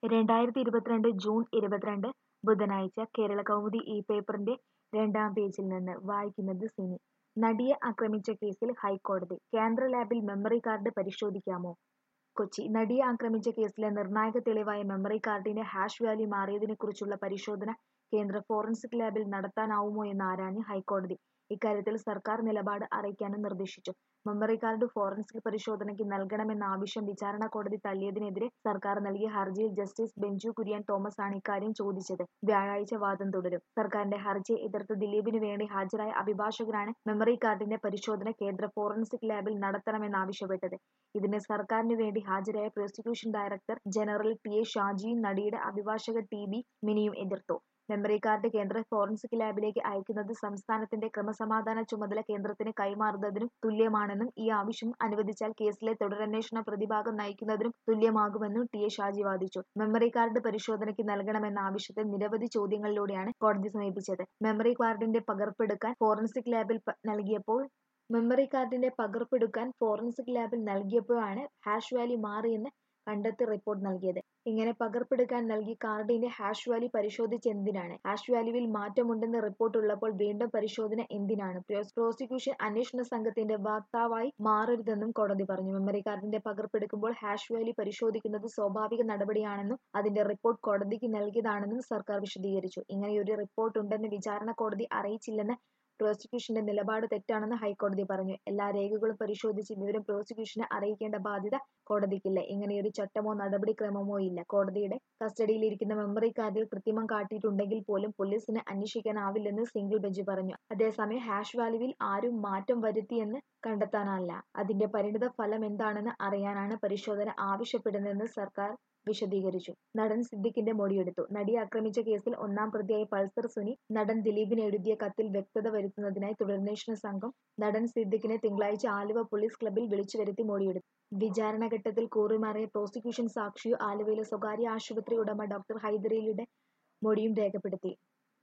രണ്ടായിരത്തി ഇരുപത്തിരണ്ട് ജൂൺ ഇരുപത്തിരണ്ട് ബുധനാഴ്ച കേരള കൗമുദി ഈ പേപ്പറിന്റെ രണ്ടാം പേജിൽ നിന്ന് വായിക്കുന്നത് സിനി നടിയെ ആക്രമിച്ച കേസിൽ ഹൈക്കോടതി കേന്ദ്ര ലാബിൽ മെമ്മറി കാർഡ് പരിശോധിക്കാമോ കൊച്ചി നടിയെ ആക്രമിച്ച കേസിലെ നിർണായക തെളിവായ മെമ്മറി കാർഡിന്റെ ഹാഷ് വാല്യൂ മാറിയതിനെക്കുറിച്ചുള്ള പരിശോധന കേന്ദ്ര ഫോറൻസിക് ലാബിൽ നടത്താനാവുമോ എന്ന് ആരാഞ്ഞ് ഹൈക്കോടതി ഇക്കാര്യത്തിൽ സർക്കാർ നിലപാട് അറിയിക്കാനും നിർദ്ദേശിച്ചു മെമ്മറി കാർഡ് ഫോറൻസിക് പരിശോധനയ്ക്ക് നൽകണമെന്ന ആവശ്യം വിചാരണ കോടതി തള്ളിയതിനെതിരെ സർക്കാർ നൽകിയ ഹർജിയിൽ ജസ്റ്റിസ് ബെഞ്ചു കുര്യൻ തോമസ് ആണ് ഇക്കാര്യം ചോദിച്ചത് വ്യാഴാഴ്ച വാദം തുടരും സർക്കാരിന്റെ ഹർജിയെ എതിർത്ത് ദിലീപിന് വേണ്ടി ഹാജരായ അഭിഭാഷകരാണ് മെമ്മറി കാർഡിന്റെ പരിശോധന കേന്ദ്ര ഫോറൻസിക് ലാബിൽ നടത്തണമെന്നാവശ്യപ്പെട്ടത് ഇതിന് സർക്കാരിനു വേണ്ടി ഹാജരായ prosecution director general T A ഷാജിയും നടിയുടെ അഭിഭാഷക ടി ബി മിനിയും എതിർത്തു മെമ്മറി കാർഡ് കേന്ദ്ര ഫോറൻസിക് ലാബിലേക്ക് അയക്കുന്നത് സംസ്ഥാനത്തിന്റെ ക്രമസമാധാന ചുമതല കേന്ദ്രത്തിന് കൈമാറുന്നതിനും തുല്യമാണെന്നും ഈ ആവശ്യം അനുവദിച്ചാൽ കേസിലെ തുടരന്വേഷണ പ്രതിഭാഗം നയിക്കുന്നതിനും തുല്യമാകുമെന്നും ടി എ ഷാജി വാദിച്ചു മെമ്മറി കാർഡ് പരിശോധനയ്ക്ക് നൽകണമെന്ന ആവശ്യത്തെ നിരവധി ചോദ്യങ്ങളിലൂടെയാണ് കോടതി സമീപിച്ചത് മെമ്മറി കാർഡിന്റെ പകർപ്പെടുക്കാൻ ഫോറൻസിക് ലാബിൽ പ- നൽകിയപ്പോൾ മെമ്മറി കാർഡിന്റെ പകർപ്പെടുക്കാൻ ഫോറൻസിക് ലാബിൽ നൽകിയപ്പോഴാണ് ഹാഷ് വാല്യൂ മാറിയെന്ന് കണ്ടെത്തി റിപ്പോർട്ട് നൽകിയത് ഇങ്ങനെ പകർപ്പെടുക്കാൻ നൽകി കാർഡിന്റെ ഹാഷ് വാല്യൂ പരിശോധിച്ചെന്തിനാണ് ഹാഷ് വാല്യൂവിൽ മാറ്റമുണ്ടെന്ന് റിപ്പോർട്ട് ഉള്ളപ്പോൾ വീണ്ടും പരിശോധന എന്തിനാണ് പ്രോസ്- പ്രോസിക്യൂഷൻ അന്വേഷണ സംഘത്തിന്റെ വക്താവായി മാറരുതെന്നും കോടതി പറഞ്ഞു മെമ്മറി കാർഡിന്റെ പകർപ്പെടുക്കുമ്പോൾ ഹാഷ് വാല്യൂ പരിശോധിക്കുന്നത് സ്വാഭാവിക നടപടിയാണെന്നും അതിന്റെ റിപ്പോർട്ട് കോടതിക്ക് നൽകിയതാണെന്നും സർക്കാർ വിശദീകരിച്ചു ഇങ്ങനെയൊരു റിപ്പോർട്ട് ഉണ്ടെന്ന് വിചാരണ കോടതി അറിയിച്ചില്ലെന്ന് പ്രോസിക്യൂഷന്റെ നിലപാട് തെറ്റാണെന്ന് ഹൈക്കോടതി പറഞ്ഞു എല്ലാ രേഖകളും പരിശോധിച്ച് വിവരം പ്രോസിക്യൂഷനെ അറിയിക്കേണ്ട ബാധ്യത കോടതിക്കില്ല ഇങ്ങനെയൊരു ചട്ടമോ നടപടിക്രമമോ ഇല്ല കോടതിയുടെ കസ്റ്റഡിയിലിരിക്കുന്ന മെമ്മറി കാർഡിൽ കൃത്രിമം കാട്ടിയിട്ടുണ്ടെങ്കിൽ പോലും പോലീസിന് അന്വേഷിക്കാനാവില്ലെന്ന് സിംഗിൾ ബെഞ്ച് പറഞ്ഞു അതേസമയം ഹാഷ് വാല്യൂവിൽ ആരും മാറ്റം വരുത്തിയെന്ന് കണ്ടെത്താനല്ല അതിന്റെ പരിണിത ഫലം എന്താണെന്ന് അറിയാനാണ് പരിശോധന ആവശ്യപ്പെടുന്നതെന്ന് സർക്കാർ വിശദീകരിച്ചു നടൻ സിദ്ദിഖിന്റെ മൊഴിയെടുത്തു നടിയെ ആക്രമിച്ച കേസിൽ ഒന്നാം പ്രതിയായ പൾസർ സുനി നടൻ ദിലീപിന് എഴുതിയ കത്തിൽ വ്യക്തത വരുത്തുന്നതിനായി തുടരന്വേഷണ സംഘം നടൻ സിദ്ദിഖിനെ തിങ്കളാഴ്ച ആലുവ പോലീസ് ക്ലബിൽ വിളിച്ചു വരുത്തി മൊഴിയെടുത്തു വിചാരണ ഘട്ടത്തിൽ കൂറുമാറിയ പ്രോസിക്യൂഷൻ സാക്ഷിയോ ആലുവയിലെ സ്വകാര്യ ആശുപത്രി ഉടമ ഡോക്ടർ ഹൈദരലിയുടെ മൊഴിയും രേഖപ്പെടുത്തി